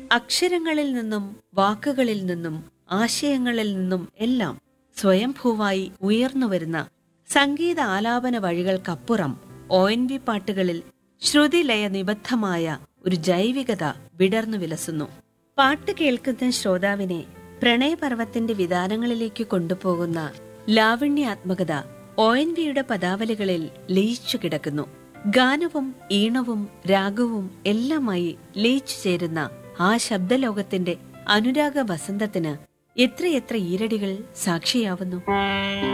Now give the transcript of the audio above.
അക്ഷരങ്ങളിൽ നിന്നും വാക്കുകളിൽ നിന്നും ആശയങ്ങളിൽ നിന്നും എല്ലാം സ്വയംഭൂവായി ഉയർന്നുവരുന്ന സംഗീത ആലാപന വഴികൾക്കപ്പുറം ഒ എൻ വി പാട്ടുകളിൽ ശ്രുതിലയ നിബദ്ധമായ ഒരു ജൈവികത വിടർന്നു വിലസുന്നു പാട്ട് കേൾക്കുന്ന ശ്രോതാവിനെ പ്രണയപർവത്തിന്റെ വിധാനങ്ങളിലേക്ക് കൊണ്ടുപോകുന്ന ലാവണ്യാത്മകത ഒ എൻ വിയുടെ പദാവലികളിൽ ലയിച്ചു കിടക്കുന്നു ഗാനവും ഈണവും രാഗവും എല്ലാമായി ലയിച്ചു ചേരുന്ന ആ ശബ്ദലോകത്തിന്റെ അനുരാഗ വസന്തത്തിന് എത്രയെത്ര ഈരടികൾ സാക്ഷിയാവുന്നു